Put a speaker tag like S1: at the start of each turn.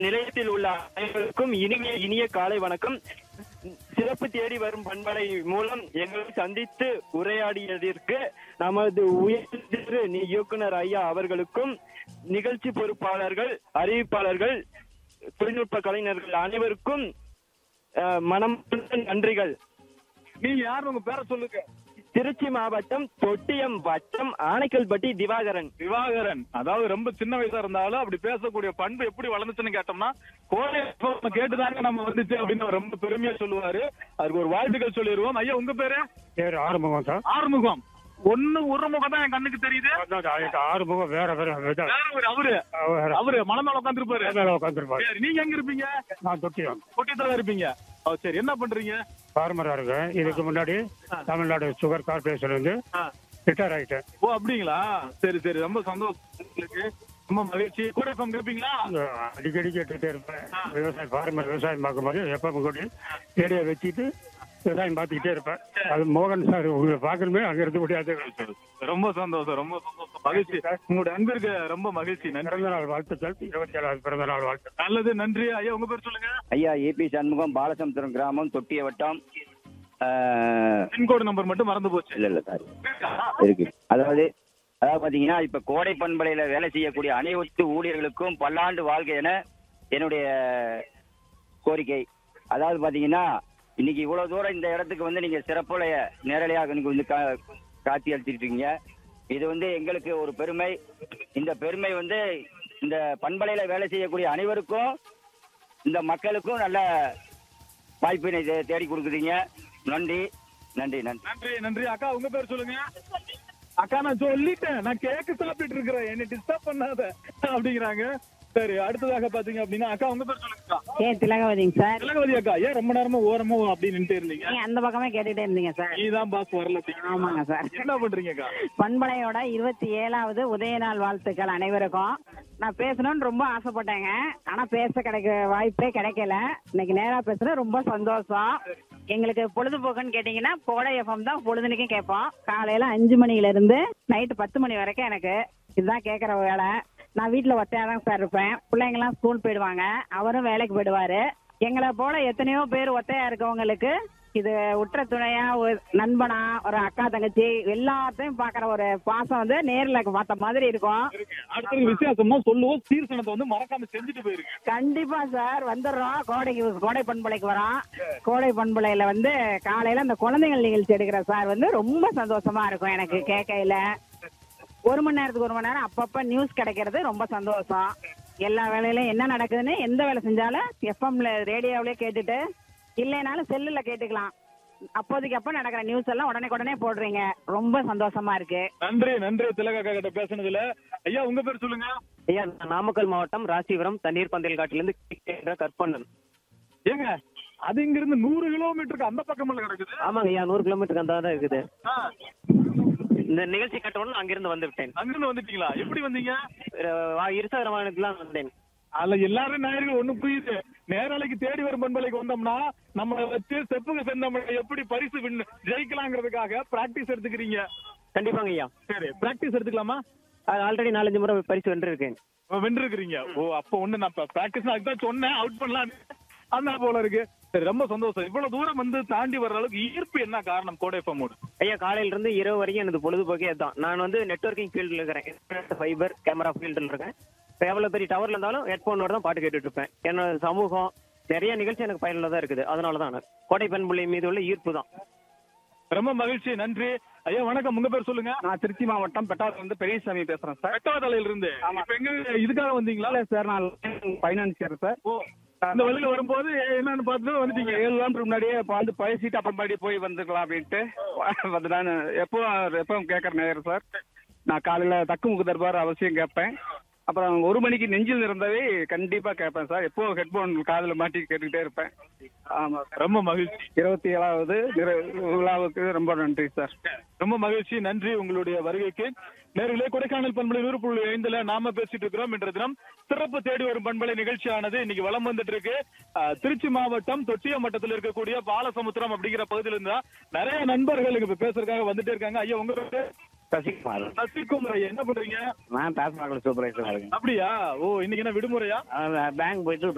S1: நிலையத்தில் உள்ள அனைவருக்கும் இனிய இனிய காலை வணக்கம் சிறப்பு தேடி வரும் பண்பலை மூலம் எங்களை சந்தித்து உரையாடியதற்கு நமது உயர் இயக்குனர் ஐயா அவர்களுக்கும் நிகழ்ச்சி பொறுப்பாளர்கள் அறிவிப்பாளர்கள் தொழில்நுட்ப கலைஞர்கள் அனைவருக்கும் அஹ், மனம் நன்றிகள்
S2: நீங்க யாரு உங்க பேரை சொல்லுங்க
S1: திருச்சி மாவட்டம் தொட்டியம் வட்டம் ஆனைக்கல்பட்டி திவாகரன்
S2: திவாகரன் அதாவது ரொம்ப சின்ன வயசா இருந்தாலும் அப்படி பேசக்கூடிய பண்பு எப்படி வளர்ந்துச்சுன்னு கேட்டோம்னா கோடை FM கேட்டுதாங்க நம்ம வந்துச்சு அப்படின்னு அவர் ரொம்ப பெருமையா சொல்லுவாரு அதுக்கு ஒரு வாழ்த்துக்கள் சொல்லிடுவோம் ஐயா உங்க பேரு
S3: பேர் ஆறுமுகம் சார்
S2: ஆறுமுகம் ஒண்ணு ஒரு முகம் தான் என் கண்ணுக்கு தெரியுது
S3: அதான் அது ஆறுமுகம் வேற வேற விதம்.
S2: வேற ஒரு அவரு
S3: வேற
S2: அவரு மலை மேல உட்காந்துருப்பாரு
S3: மேல உட்காந்துருப்பாரு
S2: சரி நீங்க எங்க இருப்பீங்க
S3: நான் தொட்டியம்
S2: கொட்டியத்துல இருப்பீங்க ஓ, சரி என்ன பண்றீங்க
S3: ஃபார்மரா இருக்கேன் இதுக்கு முன்னாடி தமிழ்நாடு சுகர் கார்பரேஷன் வந்து
S2: ஆ.
S3: ரிட்டையர் ஆயிட்டேன்
S2: ஓ அப்படிங்களா சரி சரி ரொம்ப சந்தோஷம் உங்களுக்கு ரொம்ப மகிழ்ச்சி கூட இப்ப இருப்பீங்களா
S3: இங்க அடிக்கடி கேட்டுட்டே இருப்பேன் விவசாயம் ஃபார்மர் விவசாயம் பார்க்கும்போது எப்ப கூட்டி ரேடியோ வச்சுட்டு விவசாயம் பார்த்துக்கிட்டே இருப்பேன் அது மோகன் சார் உங்களை பார்க்கணுமே அங்க இருந்து முடியாது
S2: ரொம்ப சந்தோஷம் ரொம்ப சந்தோஷம் மகிழ்ச்சி உங்களுடைய அன்பிற்கு ரொம்ப மகிழ்ச்சி நன்றி
S3: பிறந்த நாள் வாழ்த்துக்கள் இருபத்தி ஏழாவது பிறந்த நாள் வாழ்த்து
S2: நல்லது நன்றி ஐயா உங்க பேர் சொல்லுங்க
S4: ஐயா ஏபி சண்முகம் பாலசமுத்திரம் கிராமம் தொட்டிய வட்டம் ஆஹ்,
S2: பின்கோடு நம்பர் மட்டும் மறந்து போச்சு
S4: இல்ல இல்ல சாரி இருக்கு அதாவது அதாவது பாத்தீங்கன்னா இப்ப கோடை பண்பலையில வேலை செய்யக்கூடிய அனைத்து ஊழியர்களுக்கும் பல்லாண்டு வாழ்க்கை என என்னுடைய கோரிக்கை அதாவது பாத்தீங்கன்னா இன்னைக்கு இவ்வளவு தூரம் இந்த இடத்துக்கு வந்து நீங்க சிறப்புடைய நேரலையாக எனக்கு வந்து கா- காட்சி அளிச்சிட்டு இருக்கீங்க இது வந்து எங்களுக்கு ஒரு பெருமை இந்த பெருமை வந்து இந்த பண்பலையில வேலை செய்யக்கூடிய அனைவருக்கும் இந்த மக்களுக்கும் நல்ல வாய்ப்பினை தே- தேடி கொடுக்குறீங்க நன்றி நன்றி நன்றி
S2: நன்றி நன்றி அக்கா உங்க பேர் சொல்லுங்க அக்கா நான் சொல்லிட்டேன் நான் கேக்கு சாப்பிட்டுட்டு இருக்கிறேன் என்ன டிஸ்டர்ப் பண்ணாத அப்படிங்கிறாங்க சரி அடுத்ததாக பாத்தீங்க அப்படின்னா அக்கா உங்க பேர் சொல்லுங்க
S5: ஏன் திலகவதிங்க சார்
S2: திலகவதி அக்கா ஏன் ரொம்ப நேரமா ஓரமா அப்படி நின்னுட்டு இருந்தீங்க
S5: நீங்க அந்த பக்கமே கேட்டுட்டே இருந்தீங்க சார்
S2: நீதான் பாஸ் வரல
S5: ஆமாங்க சார்
S2: என்ன பண்றீங்க அக்கா
S5: பண்பலையோட இருபத்தி ஏழாவது உதய நாள் வாழ்த்துக்கள் அனைவருக்கும் நான் பேசணும்னு ரொம்ப ஆசைப்பட்டேங்க ஆனா பேச கிடைக்க வாய்ப்பே கிடைக்கல இன்னைக்கு நேரா பேசுறது ரொம்ப சந்தோஷம் எங்களுக்கு பொழுதுபோக்குன்னு கேட்டீங்கன்னா கோடை எஃப்எம் தான் பொழுதுனைக்கும் கேட்போம் காலையில அஞ்சு மணில இருந்து நைட்டு பத்து மணி வரைக்கும் எனக்கு இதுதான் கேட்குற வேலை நான் வீட்டில் ஒத்தையா தான் சார் இருப்பேன் பிள்ளைங்கலாம் ஸ்கூல் போயிடுவாங்க அவரும் வேலைக்கு போயிடுவாரு எங்களை போல எத்தனையோ பேர் ஒத்தையா இருக்கவங்களுக்கு இது உற்ற துணையா ஒரு நண்பனா ஒரு அக்கா தங்கச்சி எல்லாத்தையும் பாக்குற ஒரு பாசம் வந்து நேர்ல பார்த்த மாதிரி இருக்கும்
S2: அடுத்த வித்தியாசம்னா சொல்லுவோம் சீர்சனத்தை வந்து மறக்காம செஞ்சுட்டு போயிருங்க
S5: கண்டிப்பா சார் வந்துடுறோம் கோடைக்கு கோடை பண்பலைக்கு வரோம் கோடை பண்பலையில வந்து காலையில அந்த குழந்தைகள் நிகழ்ச்சி எடுக்கிற சார் வந்து ரொம்ப சந்தோஷமா இருக்கும் எனக்கு கேட்கையில ஒரு மணி நேரத்துக்கு ஒரு மணி நேரம் அப்பப்ப நியூஸ் கிடைக்கிறது ரொம்ப சந்தோஷம் எல்லா வேலையிலும் என்ன நடக்குதுன்னு எந்த வேலை செஞ்சாலும் எஃப்எம்ல ரேடியோவிலே கேட்டுட்டு இல்லைனாலும் செல்லுல கேட்டுக்கலாம் அப்போதைக்கு அப்ப நடக்கிற நியூஸ் எல்லாம் உடனே உடனே போடுறீங்க ரொம்ப சந்தோஷமா இருக்கு
S2: நன்றி நன்றி திலக அக்கா கிட்ட பேசுனதுல ஐயா உங்க பேர் சொல்லுங்க
S1: ஐயா நான் நாமக்கல் மாவட்டம் ராசிபுரம் தண்ணீர் பந்தல் காட்டிலிருந்து கற்பண்ணன்
S2: ஏங்க அது இங்க இருந்து நூறு கிலோமீட்டருக்கு அந்த பக்கமெல்லாம் கிடக்குது
S1: ஆமாங்க ஐயா நூறு கிலோமீட்டருக்கு அந்த தான் இருக்குது
S2: ஆ,
S1: இந்த நிகழ்ச்சி கட்டவுடன் அங்கிருந்து வந்து விட்டேன்
S2: அங்கிருந்து வந்துட்டீங்களா எப்படி வந்தீங்க
S1: இருசகர வாகனத்தில் வந்தேன்
S2: அதுல எல்லாரும் நேயர்கள் ஒண்ணு புரியுது நேரலைக்கு தேடி வரும் பண்பலைக்கு வந்தோம்னா நம்மளை வச்சு செப்புக்கு சென்றவங்களை எப்படி பரிசு win- ஜெயிக்கலாங்கிறதுக்காக பிராக்டிஸ் எடுத்துக்கிறீங்க
S1: கண்டிப்பாங்க ஐயா
S2: சரி பிராக்டிஸ் எடுத்துக்கலாமா
S1: ஆல்ரெடி நாலஞ்சு முறை பரிசு வென்றிருக்கேன்
S2: வென்றிருக்கிறீங்க ஓ அப்போ ஒண்ணு நான் பிராக்டிஸ் அதுக்கு தான் சொன்னேன் அவுட் பண்ணலாம் அந்த போல இருக்கு சரி ரொம்ப சந்தோஷம் இவ்வளவு தூரம் வந்து தாண்டி வர்ற அளவுக்கு ஈர்ப்பு என்ன காரணம் கோடை எஃப்எம்மோட
S1: ஐயா காலையில இருந்து இரவு வரைக்கும் எனது பொழுதுபோக்கே தான் நான் வந்து நெட்வொர்க்கிங் ஃபீல்டில் இருக்கிறேன் ஃபைபர் கேமரா ஃபீல்டில் இருக்கேன் இப்போ எவ்வளோ பெரிய டவர்ல இருந்தாலும் ஹெட்ஃபோனோட தான் பாட்டு கேட்டுட்டு இருப்பேன் என்னோட சமூகம் நிறைய நிகழ்ச்சி எனக்கு பயனுள்ளதா இருக்குது அதனால தான் கோடை பண்புள்ளி மீது உள்ள ஈர்ப்பு தான்
S2: ரொம்ப மகிழ்ச்சி நன்றி ஐயா வணக்கம் உங்க பேர் சொல்லுங்க
S6: நான் திருச்சி மாவட்டம் பெட்டாத்துல இருந்து பெரியசாமி பேசுறேன் சார்
S2: வெட்டவதலையில இருந்து இப்ப எங்க இதுக்காக வந்தீங்களா
S6: இல்ல சார் நான் பைனான்சியர் சார்
S2: ஓ இந்த வழியில வரும்போது என்னன்னு பார்த்துட்டு வந்துட்டீங்க
S6: ஏழு கிலோமீட்டர் முன்னாடியே இப்போ வந்து பேசிட்டு அப்புறம் மறுபடியும் போய் வந்துக்கலாம் அப்படின்ட்டு வந்து நான் எப்போ எப்போ கேட்குற நேரம் சார் நான் காலையில் தக்குமுக்கு தர்பார் அவசியம் கேட்பேன் அப்புறம் ஒரு மணிக்கு நெஞ்சில் இருந்தவே கண்டிப்பாக கேட்பேன் சார் எப்போ ஹெட்ஃபோன் காதில் மாட்டி கேட்டுக்கிட்டே இருப்பேன் ஆமாம் சார்
S2: ரொம்ப மகிழ்ச்சி
S6: இருபத்தி ஏழாவது நிற- விழாவுக்கு ரொம்ப நன்றி சார்
S2: ரொம்ப மகிழ்ச்சி நன்றி உங்களுடைய வருகைக்கு நேர்களே கொடைக்கானல் பண்பலை நூறு புள்ளி ஐந்துல நாம பேசிட்டு இருக்கிறோம் என்ற தினம் சிறப்பு தேடி வரும் பண்பலை நிகழ்ச்சியானது இன்னைக்கு வலம் வந்துட்டு இருக்கு அஹ், திருச்சி மாவட்டம் தொட்டியம் மட்டத்தில் இருக்கக்கூடிய பாலசமுத்திரம் அப்படிங்கிற பகுதியில இருந்தா நிறைய நண்பர்கள் இங்க இப்ப பேசுறதுக்காக வந்துட்டே இருக்காங்க ஐயா உங்க பேரு
S4: சசிகுமார்
S2: சசிகுமார் ஐயா என்ன பண்றீங்க
S4: நான் டாஸ்மாகில் சூப்பர்வைசர் இருக்கேன்
S2: அப்படியா ஓ இன்னைக்கு என்ன விடுமுறையா
S4: பேங்க் போயிட்டு